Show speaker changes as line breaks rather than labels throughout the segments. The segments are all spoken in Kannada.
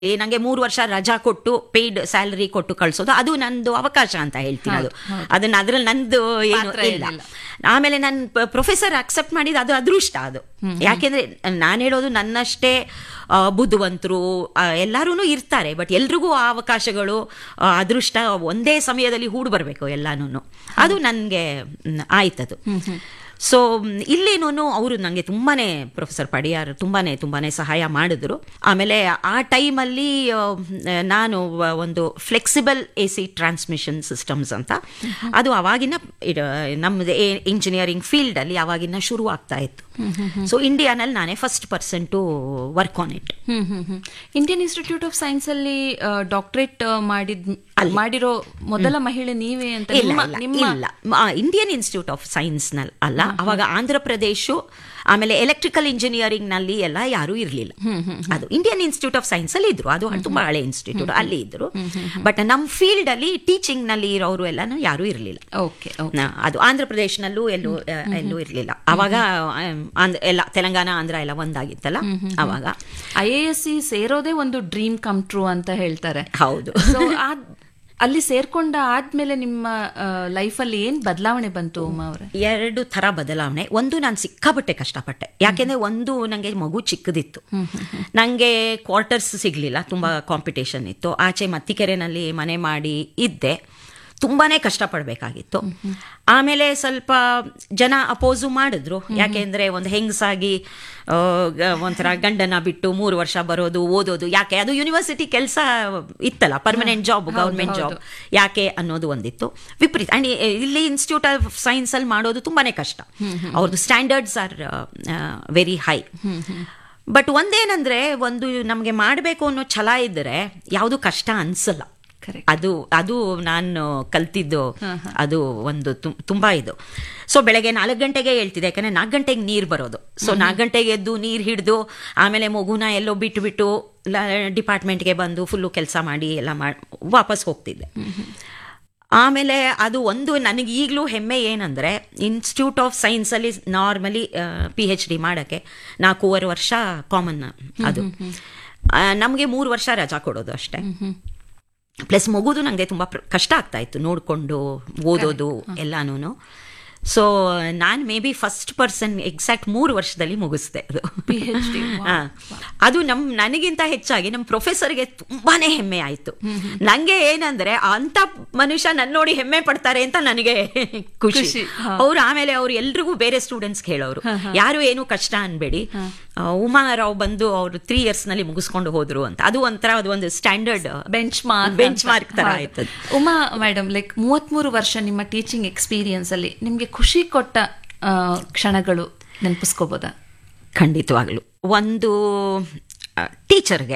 ಏ, ನಂಗೆ ಮೂರು ವರ್ಷ ರಜಾ ಕೊಟ್ಟು ಪೇಯ್ಡ್ ಸ್ಯಾಲರಿ ಕೊಟ್ಟು ಕಳ್ಸೋದು ಅದು ನಂದು ಅವಕಾಶ ಅಂತ ಹೇಳ್ತೀನಿ ಅದು ಅದನ್ನ ಅದ್ರಲ್ಲಿ ನಂದು ಏನು
ಪಾತ್ರ
ಇಲ್ಲ
ಏನಿಲ್ಲ.
ಆಮೇಲೆ ನನ್ನ ಪ್ರೊಫೆಸರ್ ಅಕ್ಸೆಪ್ಟ್ ಮಾಡಿದ ಅದು ಅದೃಷ್ಟ ಅದು ಯಾಕೆಂದ್ರೆ ನಾನು ಹೇಳೋದು ನನ್ನಷ್ಟೇ ಆ, ಬುದ್ಧಿವಂತರು ಎಲ್ಲರೂ ಇರ್ತಾರೆ ಬಟ್ ಎಲ್ರಿಗೂ ಆ ಅವಕಾಶಗಳು ಆ, ಅದೃಷ್ಟ ಒಂದೇ ಸಮಯದಲ್ಲಿ ಹೂಡು ಬರಬೇಕು ಎಲ್ಲಾನು ಅದು ನನಗೆ ಆಯ್ತದು ಸೊ ಇಲ್ಲೇನೂ ಅವರು ನನಗೆ ತುಂಬಾನೇ ಪ್ರೊಫೆಸರ್ ಪಡಿಯಾರ್ ತುಂಬಾನೇ ತುಂಬಾನೇ ಸಹಾಯ ಮಾಡಿದ್ರು ಆಮೇಲೆ ಆ ಟೈಮಲ್ಲಿ ನಾನು ವ- ಒಂದು flexible A C transmission systems ಅಂತ ಅದು ಅವಾಗಿನ ಇಡ- ನಮ್ಮದು ಇಂಜಿನಿಯರಿಂಗ್ ಫೀಲ್ಡಲ್ಲಿ ಅವಾಗಿನ ಶುರು ಆಗ್ತಾ ಇತ್ತು ಸೊ ಇಂಡಿಯಾನಲ್ಲಿ ನಾನೇ first person to work on it
hmm hmm hmm Indian institute of science ಅಲ್ಲಿ ಡಾಕ್ಟರೇಟ್ ಮಾಡಿದ್ ಮಾಡಿರೋ ಮೊದಲ ಮಹಿಳೆ ನೀವೇ ಅಂತ
ಇಲ್ಲ
ನಿಮ್ಮ-
ಇಲ್ಲ,
ನಿಮ್ಮ
ಇಲ್ಲ ಮ- ಇಂಡಿಯನ್ ಇನ್ಸ್ಟಿಟ್ಯೂಟ್ ಆಫ್ ಸೈನ್ಸ್ ನಲ್ಲಿ ಅಲ್ಲ ಅವಾಗ ಆಂಧ್ರ ಪ್ರದೇಶ ಆಮೇಲೆ ಎಲೆಕ್ಟ್ರಿಕಲ್ ಇಂಜಿನಿಯರಿಂಗ್ ನಲ್ಲಿ ಎಲ್ಲ ಯಾರು ಇರಲಿಲ್ಲ ಅದು ಇಂಡಿಯನ್ ಇನ್ಸ್ಟಿಟ್ಯೂಟ್ ಆಫ್ ಸೈನ್ಸ್ ಅಲ್ಲಿ ಇದ್ರು ಅದು ತುಂಬಾ ಹಳೆ ಇನ್ಸ್ಟಿಟ್ಯೂಟ್ ಅಲ್ಲಿ ಇದ್ರು ಬಟ್ ನಮ್ಮ ಫೀಲ್ಡ್ ಅಲ್ಲಿ ಟೀಚಿಂಗ್ ನಲ್ಲಿ ಇರೋರು ಎಲ್ಲಾನು ಯಾರು ಇರಲಿಲ್ಲ
ಓಕೆ
ಅದು ಆಂಧ್ರ ಪ್ರದೇಶನಲ್ಲೂ ಎಲ್ಲೂ ಆ, ಎಲ್ಲೂ ಇರಲಿಲ್ಲ ಅವಾಗ ಆಮ್, ಆಂಧ್ರ ಎಲ್ಲ ತೆಲಂಗಾಣ ಆಂಧ್ರ ಎಲ್ಲ ಒಂದಾಗಿತ್ತಲ್ಲ ಅವಾಗ
ಐ ಎ ಎಸ್ ಸಿ ಸೇರೋದೇ ಒಂದು ಡ್ರೀಮ್ ಕಮ್ ಟ್ರೂ ಅಂತ ಹೇಳ್ತಾರೆ
ಹೌದು
ಸೊ ಅಲ್ಲಿ ಸೇರ್ಕೊಂಡ ಆದ್ಮೇಲೆ ನಿಮ್ಮ ಲೈಫಲ್ಲಿ ಏನ್ ಬದಲಾವಣೆ ಬಂತು ಉಮಾ ಅವ್ರೆ
ಎರಡು ಥರ ಬದಲಾವಣೆ ಒಂದು ನಾನು ಸಿಕ್ಕಾಪಟ್ಟೆ ಕಷ್ಟಪಟ್ಟೆ ಯಾಕೆಂದ್ರೆ ಒಂದು ನನಗೆ ಮಗು ಚಿಕ್ಕದಿತ್ತು ನನಗೆ ಕ್ವಾರ್ಟರ್ಸ್ ಸಿಗಲಿಲ್ಲ ತುಂಬ ಕಾಂಪಿಟೇಷನ್ ಇತ್ತು ಆಚೆ ಮತ್ತಿಕೆರೆನಲ್ಲಿ ಮನೆ ಮಾಡಿ ಇದ್ದೆ ತುಂಬಾನೇ ಕಷ್ಟಪಡಬೇಕಾಗಿತ್ತು ಆಮೇಲೆ ಸ್ವಲ್ಪ ಜನ ಅಪೋಸು ಮಾಡಿದ್ರು ಯಾಕೆಂದ್ರೆ ಒಂದು ಹೆಂಗಸಾಗಿ ಆ, ಗ- ಒಂಥರ ಗಂಡನ ಬಿಟ್ಟು ಮೂರು ವರ್ಷ ಬರೋದು ಓದೋದು ಯಾಕೆ ಅದು ಯೂನಿವರ್ಸಿಟಿ ಕೆಲಸ ಇತ್ತಲ್ಲ ಪರ್ಮನೆಂಟ್ ಜಾಬ್ ಗೌರ್ಮೆಂಟ್ ಜಾಬ್ ಯಾಕೆ ಅನ್ನೋದು ಒಂದಿತ್ತು ವಿಪರೀತ ಅಂಡ್ ಇಲ್ಲಿ ಇನ್ಸ್ಟಿಟ್ಯೂಟ್ ಆಫ್ ಸೈನ್ಸ್ ಅಲ್ಲಿ ಮಾಡೋದು ತುಂಬಾನೇ ಕಷ್ಟ ಅವ್ರದ್ದು standards are very high but ಒಂದೇನಂದ್ರೆ ಒಂದು ನಮಗೆ ಮಾಡಬೇಕು ಅನ್ನೋ ಛಲ ಇದ್ದರೆ ಯಾವುದು ಕಷ್ಟ ಅನ್ಸಲ್ಲ
Correct.
ಅದು ಅದು ನಾನು ಕಲ್ತಿದ್ದು ಅದು ಒಂದು ತು- ತುಂಬಾ ಇದು ಸೊ ಬೆಳಗ್ಗೆ ನಾಲ್ಕು ಗಂಟೆಗೆ ಹೇಳ್ತಿದ್ದೆ ಯಾಕಂದ್ರೆ ನಾಲ್ಕು ಗಂಟೆಗೆ ನೀರು ಬರೋದು ಸೊ ನಾಲ್ಕು ಗಂಟೆಗೆ ಎದ್ದು ನೀರು ಹಿಡಿದು ಆಮೇಲೆ ಮಗುನ ಎಲ್ಲೋ ಬಿಟ್ಟು ಬಿಟ್ಟು ಡಿಪಾರ್ಟ್ಮೆಂಟ್ಗೆ ಬಂದು ಫುಲ್ಲು ಕೆಲಸ ಮಾಡಿ ಎಲ್ಲ ಮಾಡಿ ವಾಪಸ್ ಹೋಗ್ತಿದ್ದೆ ಆಮೇಲೆ ಅದು ಒಂದು ನನಗೆ ಈಗಲೂ ಹೆಮ್ಮೆ ಏನಂದರೆ ಇನ್ಸ್ಟಿಟ್ಯೂಟ್ ಆಫ್ ಸೈನ್ಸಲ್ಲಿ ನಾರ್ಮಲಿ ಪಿ ಎಚ್ ಡಿ ಮಾಡೋಕ್ಕೆ ನಾಲ್ಕೂವರೆ ವರ್ಷ ಕಾಮನ್ ಅದು ನಮಗೆ ಮೂರು ವರ್ಷ ರಜಾ ಕೊಡೋದು ಅಷ್ಟೇ ಪ್ಲಸ್ ಮಗುದು ನನಗೆ ತುಂಬ ಕಷ್ಟ ಆಗ್ತಾ ಇತ್ತು ನೋಡಿಕೊಂಡು ಓದೋದು ಎಲ್ಲಾನು ಸೊ ನಾನು may be first person exact ಮೂರು ವರ್ಷದಲ್ಲಿ ಮುಗಿಸ್ದೆ ಅದು
PhD, wow.
ಹಾ. ಅದು ನಮ್ ನನಗಿಂತ ಹೆಚ್ಚಾಗಿ ನಮ್ಮ ಪ್ರೊಫೆಸರ್ಗೆ ತುಂಬಾನೇ ಹೆಮ್ಮೆ ಆಯ್ತು ನಂಗೆ ಏನಂದ್ರೆ ಅಂತ ಮನುಷ್ಯ ನನ್ನ ನೋಡಿ ಹೆಮ್ಮೆ ಪಡ್ತಾರೆ ಅಂತ ನನಗೆ ಖುಷಿ
ಖುಷಿ, ಹಾ.
ಅವ್ರು ಆಮೇಲೆ ಅವ್ರು ಎಲ್ರಿಗೂ ಬೇರೆ ಸ್ಟೂಡೆಂಟ್ಸ್ ಹೇಳೋರು ಯಾರು ಏನು ಕಷ್ಟ ಅನ್ಬೇಡಿ ಆ, ಉಮಾ ರಾವ್ ಬಂದು ಅವರು ತ್ರೀ ಇಯರ್ಸ್ ನಲ್ಲಿ ಮುಗಿಸ್ಕೊಂಡು ಹೋದ್ರು ಅಂತ ಅದು ಒಂಥರ ಅದು ಒಂದು standard
benchmark
benchmark ತರ ಆಯ್ತದ
ಉಮಾ ಮೇಡಮ್ ಲೈಕ್ ಮೂವತ್ಮೂರು ವರ್ಷ ನಿಮ್ಮ ಟೀಚಿಂಗ್ ಎಕ್ಸ್ಪೀರಿಯನ್ಸ್ ಅಲ್ಲಿ ನಿಮ್ಗೆ ಖುಷಿ ಕೊಟ್ಟ ಆ, ಕ್ಷಣಗಳು ನೆನಪಿಸ್ಕೋಬೋದಾ
ಖಂಡಿತವಾಗ್ಲು ಒಂದು ಟೀಚರ್ಗೆ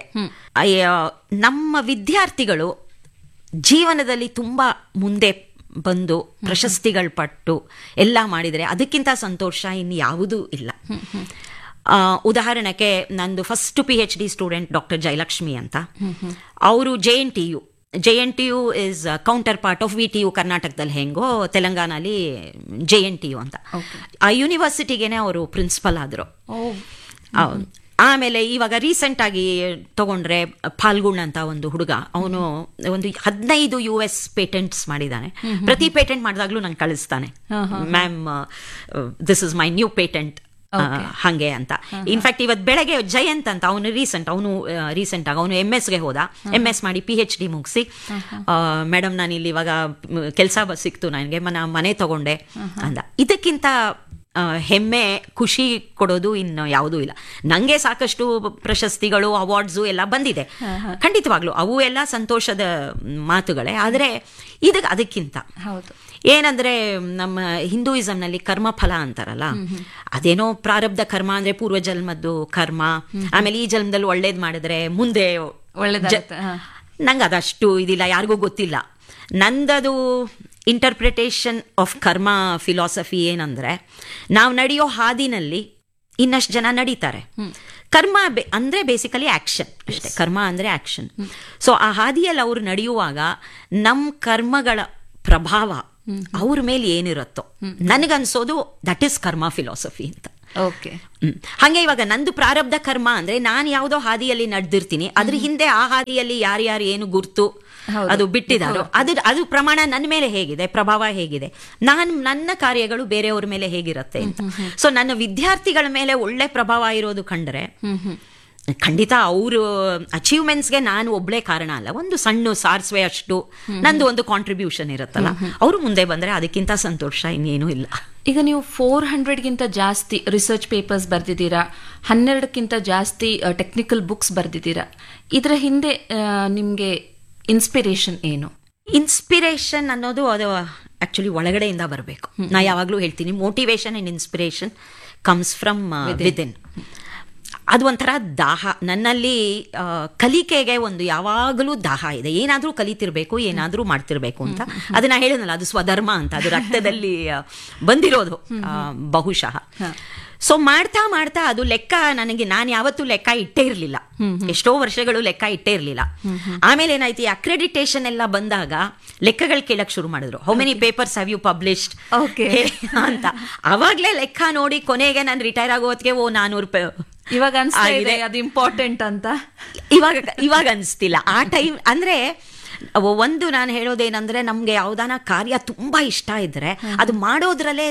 ನಮ್ಮ ವಿದ್ಯಾರ್ಥಿಗಳು ಜೀವನದಲ್ಲಿ ತುಂಬ ಮುಂದೆ ಬಂದು ಪ್ರಶಸ್ತಿಗಳು ಪಟ್ಟು ಎಲ್ಲ ಮಾಡಿದರೆ ಅದಕ್ಕಿಂತ ಸಂತೋಷ ಇನ್ನು ಯಾವುದೂ ಇಲ್ಲ ಆ, ಉದಾಹರಣೆಗೆ ನಂದು first P H D student doctor Jayalakshmi ಅಂತ ಅವರು J N T U J N T U is counterpart of V T U ಕರ್ನಾಟಕದಲ್ಲಿ ಹೆಂಗೋ ತೆಲಂಗಾಣಲ್ಲಿ ಜೆ ಎನ್ ಟಿ ಯು ಅಂತ ಆ ಯೂನಿವರ್ಸಿಟಿಗೆನೆ ಅವರು ಪ್ರಿನ್ಸಿಪಲ್ ಆದರು ಹೌದು. ಆಮೇಲೆ ಇವಾಗ ರೀಸೆಂಟ್ ಆಗಿ ತಗೊಂಡ್ರೆ ಫಾಲ್ಗುಣ್ ಅಂತ ಒಂದು ಹುಡುಗ ಅವನು ಒಂದು ಹದಿನೈದು ಯು ಎಸ್ ಪೇಟೆಂಟ್ಸ್ ಮಾಡಿದ್ದಾನೆ ಪ್ರತಿ ಪೇಟೆಂಟ್ ಮಾಡಿದಾಗ್ಲೂ ನಂಗೆ ಕಳಿಸ್ತಾನೆ ma'am this is my new patent ಹಂಗೆ ಅಂತ ಇನ್ಫ್ಯಾಕ್ಟ್ ಇವತ್ತು ಬೆಳಗ್ಗೆ ಜಯಂತ್ ಅಂತ ಅವನು ರೀಸೆಂಟ್ ಅವನು ರೀಸೆಂಟ್ ಆಗಿ ಅವನು ಎಮ್ ಎಸ್ಗೆ ಹೋದ ಎಮ್ ಎಸ್ ಮಾಡಿ ಪಿ ಎಚ್ ಡಿ ಮುಗಿಸಿ ಮೇಡಮ್ ನಾನು ಇಲ್ಲಿ ಇವಾಗ ಕೆಲಸ ಸಿಕ್ತು ನನಗೆ ಮನ ಮನೆ ತಗೊಂಡೆ ಅಂದ ಇದಕ್ಕಿಂತ ಆ, ಹೆಮ್ಮೆ ಖುಷಿ ಕೊಡೋದು ಇನ್ನು ಯಾವುದೂ ಇಲ್ಲ ನಂಗೆ ಸಾಕಷ್ಟು ಪ್ರಶಸ್ತಿಗಳು ಅವಾರ್ಡ್ಸು ಎಲ್ಲ ಬಂದಿದೆ ಖಂಡಿತವಾಗ್ಲು ಅವು ಎಲ್ಲ ಸಂತೋಷದ ಮಾತುಗಳೇ ಆದರೆ ಇದಕ್ಕೆ ಅದಕ್ಕಿಂತ
ಹೌದು
ಏನಂದ್ರೆ ನಮ್ಮ ಹಿಂದೂಯಿಸಂನಲ್ಲಿ ಕರ್ಮಫಲ ಅಂತಾರಲ್ಲ ಅದೇನೋ ಪ್ರಾರಬ್ಧ ಕರ್ಮ ಅಂದ್ರೆ ಪೂರ್ವ ಜನ್ಮದ್ದು ಕರ್ಮ ಆಮೇಲೆ ಈ ಜನ್ಮದಲ್ಲಿ ಒಳ್ಳೇದ್ ಮಾಡಿದ್ರೆ ಮುಂದೆ
ಒಳ್ಳೇದಾಗುತ್ತೆ, ಹಾ.
ನಂಗೆ ಅದಷ್ಟು ಇದಿಲ್ಲ ಯಾರಿಗೂ ಗೊತ್ತಿಲ್ಲ ನಂದದು ಇಂಟರ್ಪ್ರಿಟೇಷನ್ ಆಫ್ ಕರ್ಮ ಫಿಲಾಸಫಿ ಏನಂದ್ರೆ ನಾವು ನಡೆಯೋ ಹಾದಿನಲ್ಲಿ ಇನ್ನಷ್ಟು ಜನ ನಡೀತಾರೆ ಕರ್ಮ ಬೆ- ಅಂದ್ರೆ ಬೇಸಿಕಲಿ ಆಕ್ಷನ್ ಅಷ್ಟೇ ಕರ್ಮ ಅಂದ್ರೆ ಆಕ್ಷನ್ ಸೊ ಆ ಹಾದಿಯಲ್ಲಿ ಅವ್ರು ನಡೆಯುವಾಗ ನಮ್ಮ ಕರ್ಮಗಳ ಪ್ರಭಾವ ಅವ್ರ ಮೇಲೆ ಏನಿರುತ್ತೋ ನನಗನ್ಸೋದು ದಟ್ ಇಸ್ ಕರ್ಮ ಫಿಲಾಸಫಿ ಅಂತ
ಓಕೆ
ಹ್ಮ್. ಹಂಗೆ ಇವಾಗ ನಂದು ಪ್ರಾರಬ್ಧ ಕರ್ಮ ಅಂದ್ರೆ ನಾನು ಯಾವುದೋ ಹಾದಿಯಲ್ಲಿ ನಡೆದಿರ್ತೀನಿ ಅದ್ರ ಹಿಂದೆ ಆ ಹಾದಿಯಲ್ಲಿ ಯಾರ್ಯಾರು ಏನು ಗುರ್ತು
ಹೌದು.
ಅದು ಬಿಟ್ಟಿದಾರೋ ಅದು ಅದು ಪ್ರಮಾಣ ನನ್ನ ಮೇಲೆ ಹೇಗಿದೆ ಪ್ರಭಾವ ಹೇಗಿದೆ ನಾನು ನನ್ನ ಕಾರ್ಯಗಳು ಬೇರೆಯವ್ರ ಮೇಲೆ ಹೇಗಿರುತ್ತೆ ಅಂತ ಸೊ ನನ್ನ ವಿದ್ಯಾರ್ಥಿಗಳ ಮೇಲೆ ಒಳ್ಳೆ ಪ್ರಭಾವ ಇರೋದು ಕಂಡ್ರೆ ಖಂಡಿತ ಅವರು ಅಚೀವ್ಮೆಂಟ್ಸ್ಗೆ ನಾನು ಒಬ್ಳೆ ಕಾರಣ ಅಲ್ಲ ಒಂದು ಸಣ್ಣ ಸಾರ್ಸ್ವೆ ಅಷ್ಟು ನಂದು ಒಂದು ಕಾಂಟ್ರಿಬ್ಯೂಷನ್ ಇರುತ್ತಲ್ಲ ಅವರು ಮುಂದೆ ಬಂದ್ರೆ ಅದಕ್ಕಿಂತ ಸಂತೋಷ ಇನ್ನೇನು ಇಲ್ಲ
ಈಗ ನೀವು ಫೋರ್ ಹಂಡ್ರೆಡ್ಗಿಂತ ಜಾಸ್ತಿ ರಿಸರ್ಚ್ ಪೇಪರ್ಸ್ ಬರೆದಿದ್ದೀರಾ ಹನ್ನೆರಡಕ್ಕಿಂತ ಜಾಸ್ತಿ ಟೆಕ್ನಿಕಲ್ ಬುಕ್ಸ್ ಬರೆದಿದ್ದೀರಾ ಇದರ ಹಿಂದೆ ನಿಮಗೆ ಇನ್ಸ್ಪಿರೇಷನ್ ಏನು
ಇನ್ಸ್ಪಿರೇಷನ್ ಅನ್ನೋದು ಅದು ಆಕ್ಚುಲಿ ಒಳಗಡೆಯಿಂದ ಬರಬೇಕು ನಾ ಯಾವಾಗಲೂ ಹೇಳ್ತೀನಿ motivation and inspiration comes from within ಅದು ಒಂಥರ ದಾಹ ನನ್ನಲ್ಲಿ ಆ, ಕಲಿಕೆಗೆ ಒಂದು ಯಾವಾಗಲೂ ದಾಹ ಇದೆ ಏನಾದರೂ ಕಲಿತಿರ್ಬೇಕು ಏನಾದರೂ ಮಾಡ್ತಿರ್ಬೇಕು ಅಂತ ಅದನ್ನ ಹೇಳಿದ್ನಲ್ಲ ಅದು ಸ್ವಧರ್ಮ ಅಂತ ಅದು ರಕ್ತದಲ್ಲಿ ಆ, ಬಂದಿರೋದು ಆ, ಬಹುಶಃ ಸೊ ಮಾಡ್ತಾ ಮಾಡ್ತಾ ಅದು ಲೆಕ್ಕ ನನಗೆ ನಾನು ಯಾವತ್ತೂ ಲೆಕ್ಕ ಇಟ್ಟೇ ಇರಲಿಲ್ಲ ಎಷ್ಟೋ ವರ್ಷಗಳು ಲೆಕ್ಕ ಇಟ್ಟೇ ಇರಲಿಲ್ಲ ಆಮೇಲೆ ಏನಾಯ್ತು ಈ ಅಕ್ರೆಡಿಟೇಷನ್ ಎಲ್ಲ ಬಂದಾಗ ಲೆಕ್ಕಗಳು ಕೇಳಕ್ ಶುರು ಮಾಡಿದ್ರು how many papers have you published
Okay.
ಅಂತ ಅವಾಗ್ಲೇ ಲೆಕ್ಕ ನೋಡಿ ಕೊನೆಗೆ ನಾನು ರಿಟೈರ್ ಆಗೋ ಹೊತ್ತಿಗೆ ಓ ನಾನೂರು ರೂಪಾಯಿ
ಇವಾಗ ಅನ್ಸ್ತಾ ಇದೆ
ಆಗಿದೆ.
ಅದು ಇಂಪಾರ್ಟೆಂಟ್ ಅಂತ
ಇವಾಗ ಇವಾಗ ಅನಿಸ್ತಿಲ್ಲ ಆ ಟೈಮ್ ಅಂದ್ರೆ ಅವ- ಒಂದು ನಾನು ಹೇಳೋದೇನಂದ್ರೆ ನಮ್ಗೆ ಯಾವ್ದಾನ ಕಾರ್ಯ ತುಂಬಾ ಇಷ್ಟ ಇದ್ರೆ ಅದು ಮಾಡೋದ್ರಲ್ಲೇ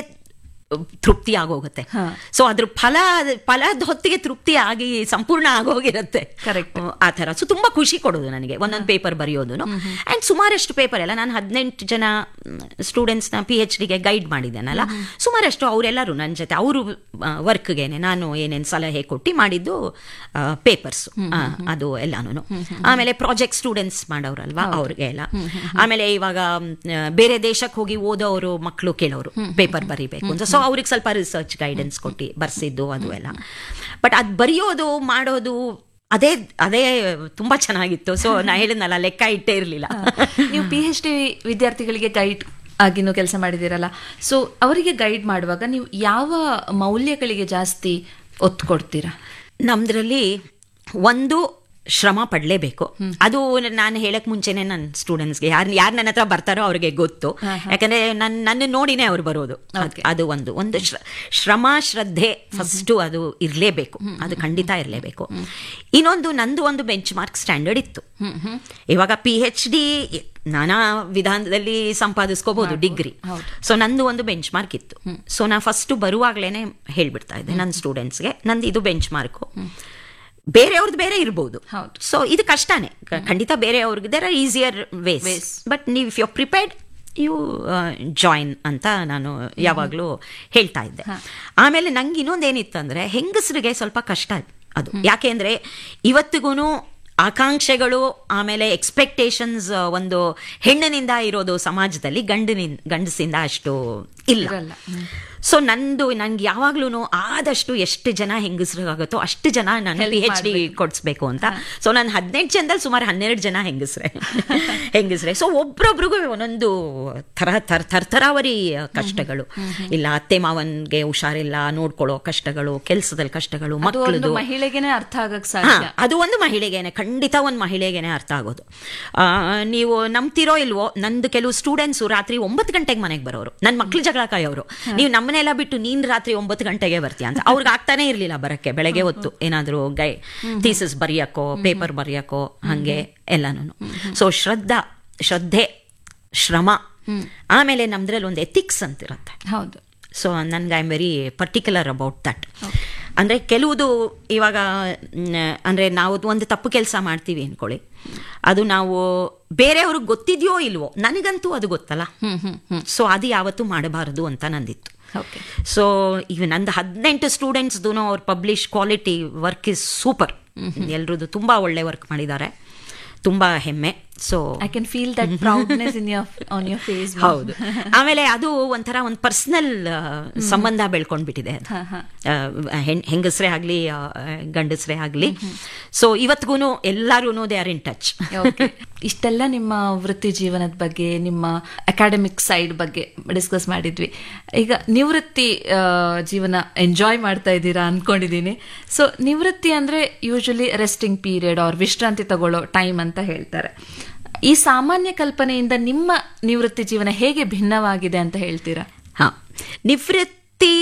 ತೃಪ್ತಿ ಆಗೋಗುತ್ತೆ
ಹಾ.
ಸೊ ಅದ್ರ ಫಲ ಫಲದ ಹೊತ್ತಿಗೆ ತೃಪ್ತಿ ಆಗಿ ಸಂಪೂರ್ಣ ಆಗೋಗಿರುತ್ತೆ
Correct.
ಆ ಥರ ಸೊ ತುಂಬಾ ಖುಷಿ ಕೊಡೋದು ನನಗೆ ಒಂದೊಂದು ಪೇಪರ್ ಬರೆಯೋದು ಅಂಡ್ ಸುಮಾರಷ್ಟು ಪೇಪರ್ ಎಲ್ಲ ನಾನು ಹದಿನೆಂಟು ಜನ ಸ್ಟೂಡೆಂಟ್ಸ್ನ ಪಿ ಎಚ್ ಡಿಗೆ ಗೈಡ್ ಮಾಡಿದ್ದೇನಲ್ಲ ಸುಮಾರಷ್ಟು ಅವರೆಲ್ಲರೂ ನನ್ನ ಜೊತೆ ಅವರು ವರ್ಕ್ಗೆನೆ ನಾನು ಏನೇನು ಸಲಹೆ ಕೊಟ್ಟು ಮಾಡಿದ್ದು ಪೇಪರ್ಸ್ ಅದು ಎಲ್ಲಾನು ಆಮೇಲೆ ಪ್ರಾಜೆಕ್ಟ್ ಸ್ಟೂಡೆಂಟ್ಸ್ ಮಾಡೋರಲ್ವಾ ಅವ್ರಿಗೆ ಎಲ್ಲ ಆಮೇಲೆ ಇವಾಗ ಮ್, ಬೇರೆ ದೇಶಕ್ಕೆ ಹೋಗಿ ಓದೋರು ಮಕ್ಕಳು ಕೇಳೋರು ಪೇಪರ್ ಬರಿಬೇಕು ಅಂತ ಸೊ ಅವ್ರಿಗೆ ಸ್ವಲ್ಪ ರಿಸರ್ಚ್ ಗೈಡೆನ್ಸ್ ಕೊಟ್ಟು ಬರ್ಸಿದ್ದು ಅದು ಎಲ್ಲ ಬಟ್ ಅದು ಬರೆಯೋದು ಮಾಡೋದು ಅದೇ ಅದೇ ತುಂಬಾ ಚೆನ್ನಾಗಿತ್ತು ಸೊ ನಾ ಹೇಳಿದ್ನಲ್ಲ ಲೆಕ್ಕ ಇಟ್ಟೇ ಇರಲಿಲ್ಲ
ನೀವು ಪಿ ಎಚ್ ಡಿ ವಿದ್ಯಾರ್ಥಿಗಳಿಗೆ ಗೈಡ್ ಆಗಿನೂ ಕೆಲಸ ಮಾಡಿದ್ದೀರಲ್ಲ ಸೊ ಅವರಿಗೆ ಗೈಡ್ ಮಾಡುವಾಗ ನೀವು ಯಾವ ಮೌಲ್ಯಗಳಿಗೆ ಜಾಸ್ತಿ ಒತ್ತು ಕೊಡ್ತೀರಾ
ನಮ್ದ್ರಲ್ಲಿ ಒಂದು ಶ್ರಮ ಪಡಲೇಬೇಕು ಅದು ನಾನು ಹೇಳಕ್ ಮುಂಚೆನೆ ನನ್ನ ಸ್ಟೂಡೆಂಟ್ಸ್ಗೆ ಯಾರು ಯಾರು ನನ್ನ ಹತ್ರ ಬರ್ತಾರೋ ಅವ್ರಿಗೆ ಗೊತ್ತು ಯಾಕಂದ್ರೆ ನನ್ನ ನನ್ನ ನೋಡಿನೇ ಅವ್ರು ಬರೋದು ಅದ್- ಅದು ಒಂದು ಒಂದು ಶ್ರ- ಶ್ರಮ ಶ್ರದ್ಧೆ ಫಸ್ಟ್ ಅದು ಇರಲೇಬೇಕು ಅದು ಖಂಡಿತ ಇರಲೇಬೇಕು ಇನ್ನೊಂದು ನಂದು ಒಂದು ಬೆಂಚ್ ಮಾರ್ಕ್ ಸ್ಟ್ಯಾಂಡರ್ಡ್ ಇತ್ತು ಇವಾಗ ಪಿ ಎಚ್ ಡಿ ನಾನಾ ವಿಧಾನದಲ್ಲಿ ಸಂಪಾದಿಸ್ಕೋಬಹುದು ಡಿಗ್ರಿ ಸೊ ನಂದು ಒಂದು ಬೆಂಚ್ ಮಾರ್ಕ್ ಇತ್ತು ಸೊ ನಾ ಫಸ್ಟ್ ಬರುವಾಗ್ಲೇನೆ ಹೇಳ್ಬಿಡ್ತಾ ಇದ್ದೆ ನನ್ನ ಸ್ಟೂಡೆಂಟ್ಸ್ಗೆ ನಂದು ಇದು ಬೆಂಚ್ ಮಾರ್ಕು ಬೇರೆಯವ್ರದ್ದು ಬೇರೆ ಇರ್ಬೋದು
ಹೌದು.
ಸೊ ಇದು ಕಷ್ಟನೇ ಕ- ಖಂಡಿತ ಬೇರೆಯವ್ರಿಗೆ there are easier ways
Ways.
But ನೀವು if you prepared you join ಅಂತ ನಾನು ಯಾವಾಗಲೂ ಹೇಳ್ತಾ ಇದ್ದೆ ಆಮೇಲೆ ನಂಗೆ ಇನ್ನೊಂದೇನಿತ್ತು ಅಂದರೆ ಹೆಂಗಸರಿಗೆ ಸ್ವಲ್ಪ ಕಷ್ಟ ಅದು ಯಾಕೆಂದರೆ ಇವತ್ತಿಗೂ ಆಕಾಂಕ್ಷೆಗಳು ಆಮೇಲೆ ಎಕ್ಸ್ಪೆಕ್ಟೇಷನ್ಸ್ ಒಂದು ಹೆಣ್ಣಿನಿಂದ ಇರೋದು ಸಮಾಜದಲ್ಲಿ ಗಂಡನಿಂದ ಗಂಡಸಿಂದ ಅಷ್ಟು ಇಲ್ಲ
ಇರಲ್ಲ.
ಸೊ ನಂದು ನನ್ಗೆ ಯಾವಾಗ್ಲೂ ಆದಷ್ಟು ಎಷ್ಟು ಜನ ಹೆಂಗಸ್ರಿಗಾಗುತ್ತೋ ಅಷ್ಟು ಜನ ನಾನು ಪಿ ಎಚ್ ಡಿ ಕೊಡಿಸ್ಬೇಕು ಅಂತ ಸೊ ನಾನು ಹದಿನೆಂಟು ಜನದಲ್ಲಿ ಸುಮಾರು ಹನ್ನೆರಡು ಜನ ಹೆಂಗಸ್ರೆ ಹೆಂಗಸ್ರೆ ಸೊ ಒಬ್ರೊಬ್ರಿಗೂ ಒಂದೊಂದು ಥರ ಥರ ಥರಥರಾವರಿ ಕಷ್ಟಗಳು ಇಲ್ಲ ಅತ್ತೆ ಮಾವನ್ಗೆ ಹುಷಾರಿಲ್ಲ ನೋಡ್ಕೊಳ್ಳೋ ಕಷ್ಟಗಳು ಕೆಲಸದಲ್ಲಿ ಕಷ್ಟಗಳು
ಅದು ಒಂದು
ಮಕ್ಕಳದು
ಮಹಿಳೆಗೆನೆ ಅರ್ಥ ಆಗಕ್
ಹಾ,
ಸಾಧ್ಯ
ಅದು ಒಂದು ಮಹಿಳೆಗೇನೆ ಖಂಡಿತ ಒಂದು ಮಹಿಳೆಗೇನೆ ಅರ್ಥ ಆಗೋದು ಆ, ನೀವು ನಂಬ್ತಿರೋ ಇಲ್ವೋ ನಂದು ಕೆಲವು ಸ್ಟೂಡೆಂಟ್ಸು ರಾತ್ರಿ ಒಂಬತ್ತು ಗಂಟೆಗೆ ಮನೆಗೆ ಬರೋರು ನನ್ನ ಮಕ್ಳು ಜಗಳ ಕಾಯೋರು ನೀವು ನಮ್ಮನೆಲ್ಲ ಬಿಟ್ಟು ನೀನ್ ರಾತ್ರಿ ಒಂಬತ್ತು ಗಂಟೆಗೆ ಬರ್ತೀಯ ಅಂತ ಅವ್ರಿಗೆ ಆಗ್ತಾನೆ ಇರ್ಲಿಲ್ಲ ಬರಕ್ಕೆ ಬೆಳಗ್ಗೆ ಹೊತ್ತು ಏನಾದ್ರು ಗೈ ಥೀಸಸ್ ಬರೆಯಕ್ಕೋ ಪೇಪರ್ ಬರೆಯಕ್ಕೋ ಹಂಗೆ ಎಲ್ಲಾನು ಸೊ ಶ್ರದ್ಧಾ ಶ್ರದ್ಧೆ ಶ್ರಮ ಆಮೇಲೆ ನಮ್ದ್ರಲ್ಲಿ ಒಂದು ಎಥಿಕ್ಸ್ ಅಂತಿರುತ್ತೆ
ಹೌದು
ಸೊ ನನ್ಗೆ I am very particular about that ಅಂದರೆ ಕೆಲವುದು ಇವಾಗ ಮ್, ಅಂದ್ರೆ ನಾವು ಒಂದು ತಪ್ಪು ಕೆಲಸ ಮಾಡ್ತೀವಿ ಅನ್ಕೊಳ್ಳಿ ಅದು ನಾವು ಬೇರೆಯವ್ರಿಗೆ ಗೊತ್ತಿದೆಯೋ ಇಲ್ವೋ ನನಗಂತೂ ಅದು ಗೊತ್ತಲ್ಲ
ಹ್ಮ್ ಹ್ಮ್ ಹ್ಮ್
ಸೊ ಅದು ಯಾವತ್ತೂ ಮಾಡಬಾರದು ಅಂತ ನಂದಿತ್ತು
ಓಕೆ
ಸೊ ಈಗ ನಂದು ಹದಿನೆಂಟು ಸ್ಟೂಡೆಂಟ್ಸ್ದು ಅವ್ರ publish quality work is super ಎಲ್ರದ್ದು ತುಂಬ ಒಳ್ಳೆ ವರ್ಕ್ ಮಾಡಿದ್ದಾರೆ ತುಂಬ ಹೆಮ್ಮೆ so
I can feel that proudness in your on your face
ಹೌದು ಆಮೇಲೆ ಅದು ಒಂಥರ ಒಂದು ಪರ್ಸನಲ್ ಸಂಬಂಧ ಬೆಳ್ಕೊಂಡ್ಬಿಟ್ಟಿದೆ ಅದು
ಹಾ, ಹಾ.
ಆ, ಹೆಣ್ ಹೆಂಗಸ್ರೇ ಆಗಲಿ ಗಂಡಸ್ರೇ ಆಗಲಿ ಸೊ ಇವತ್ತಿಗೂ ಎಲ್ಲರೂ they are in touch
okay ಇಷ್ಟೆಲ್ಲ ನಿಮ್ಮ ವೃತ್ತಿ ಜೀವನದ ಬಗ್ಗೆ ನಿಮ್ಮ ಅಕಾಡೆಮಿಕ್ ಸೈಡ್ ಬಗ್ಗೆ ಡಿಸ್ಕಸ್ ಮಾಡಿದ್ವಿ ಈಗ ನಿವೃತ್ತಿ ಆ, ಜೀವನ ಎಂಜಾಯ್ ಮಾಡ್ತಾ ಇದ್ದೀರಾ ಅನ್ಕೊಂಡಿದ್ದೀನಿ ಸೊ ನಿವೃತ್ತಿ ಅಂದ್ರೆ ಯೂಶಲಿ ರೆಸ್ಟಿಂಗ್ ಪೀರಿಯಡ್ ಅವ್ರ ವಿಶ್ರಾಂತಿ ತಗೊಳ್ಳೋ ಟೈಮ್ ಅಂತ ಹೇಳ್ತಾರೆ ಈ ಸಾಮಾನ್ಯ ಕಲ್ಪನೆಯಿಂದ ನಿಮ್ಮ ನಿವೃತ್ತಿ ಜೀವನ ಹೇಗೆ ಭಿನ್ನವಾಗಿದೆ ಅಂತ ಹೇಳ್ತೀರಾ
ಹಾ ನಿವೃತ್ತಿ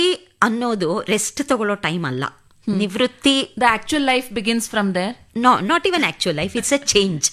ಅನ್ನೋದು ರೆಸ್ಟ್ ತಗೊಳ್ಳೋ ಟೈಮ್ ಅಲ್ಲ ನಿವೃತ್ತಿ
the actual life begins from there
no not even actual life it's a change